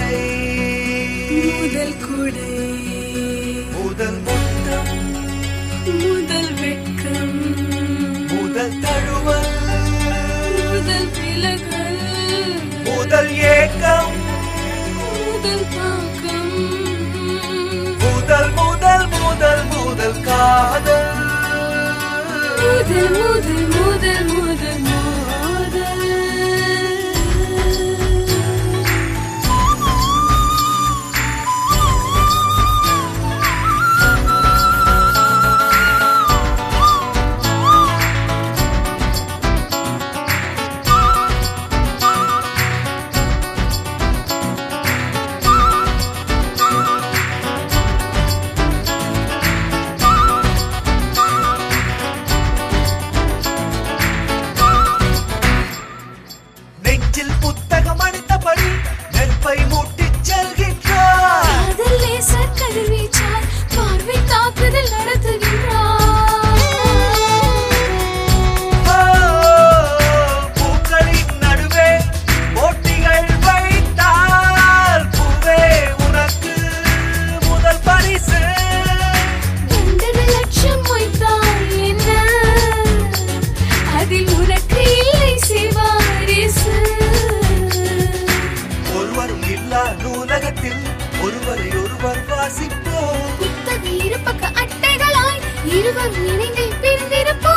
மழை முதல் குடை முதல் முத்தம் முதல் வெட்கம் முதல் தழுவல் முதல் விலகல் முதல் ஏக்கம் முதல் தாக்கம் முதல் முதல் முதல் முதல் காதல் முதல் முதல் முதல் முதல் மோதல் நெஞ்சில் புத்தகம் அடித்தபடி நெருப்பை மூட்டிச் செல்கின்றார் காதல் லேசர் கதிர்வீச்சால் பார்வை தாக்குதல் நடத்துகின்றார் ஓ, பூக்களின் நடுவே போட்டிகள் வைத்தார் பூவே உனக்கு முதல் பரிசு ரெண்டரை லட்சம் வைத்தால் என்ன அதில் உனக்கு இல்லை சிவாரிசு ஒருவரும் இல்லா நூலகத்தில் ஒருவரை ஒருவர் வாசிப்போம் புத்தக இருபக்க அட்டைகளாய் இருவரும் இணைந்து பிரிந்திருப்போம்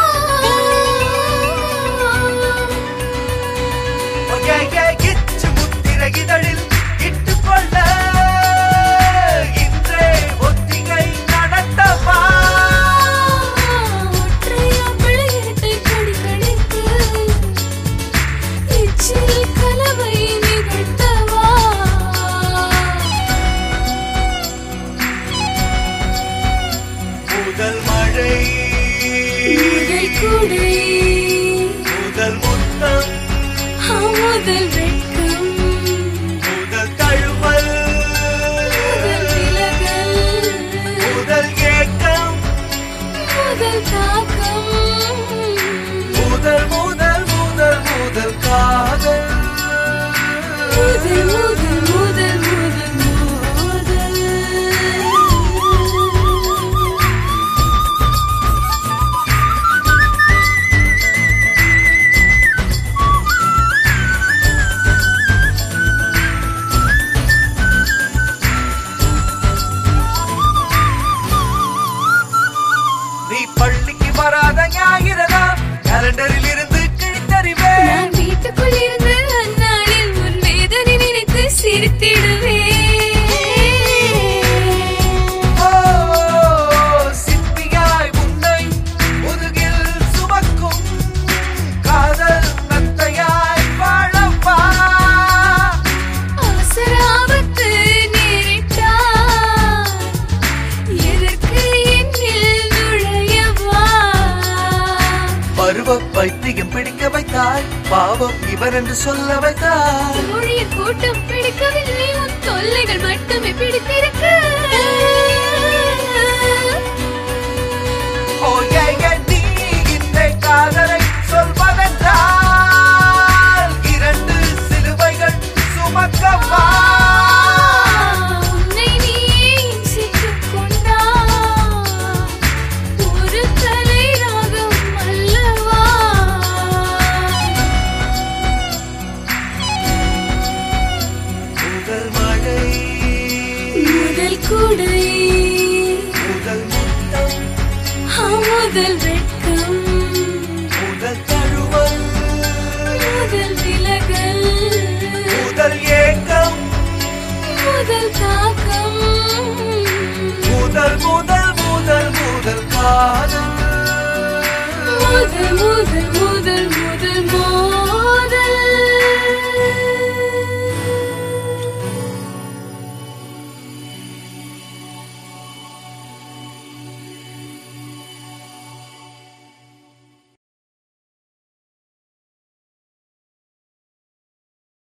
ஒய்யையே, இச்சு முத்திரை இதழில் இட்டுக்கொள்ள இன்றே ஒத்திகை நடத்தவா ஒற்றையா பிள்ளையிரட்டை கொடி கழித்து எச்சில் கலவை நிகழ்த்தவா முதல் மழை முதல் குடை முதல் முத்தம் முதல் வெட்கம் முதல் தழுவல் முதல் விலகல் முதல் ஏக்கம் முதல் தாக்கம் முதல் முதல் முதல் முதல் காதல் முதல் முதல் முதல் முதல் மோதல் நீ பள்ளிக்கு வராத ஞாயிறதா கேலண்டரில் இருந்து கிழித்தறிவேன் நான் வீட்டுக்குள் இருந்து அந்நாளில் உன் வேதனை நினைத்து சிரித்திடுவேன் ஓ, சிப்பியாய் உன்னை முதுகில் சுமக்கும் காதல் நத்தையாய் வாழப்பா அவசர ஆபத்து நேரிட்டால் எதற்கு என்னில் நுழையவா பருவ பைத்தியம் பிடிக்க வைத்தாய் பாவம் இவர் என்று சொல்ல வைத்தாய் ஊழியர் கூட்டம் பிடிக்கவில்லை உன் தொல்லைகள் மட்டுமே பிடித்திருக்க ஓ ஏங்க நீ இந்த காதலை சொல்வதென்றால் இரண்டு சிலுவைகள் சுமக்கவா உன்னை நீயே இன்சிட்டுக் கொண்டாய். ஒரு கலை ராகம் அல்லவா முதல் மழை முதல் குடை முதல் முத்தம் முதல் வெட்கம் முதல் தழுவல் முதல் விலகல் முதல் ஏக்கம் முதல் தாக்கம்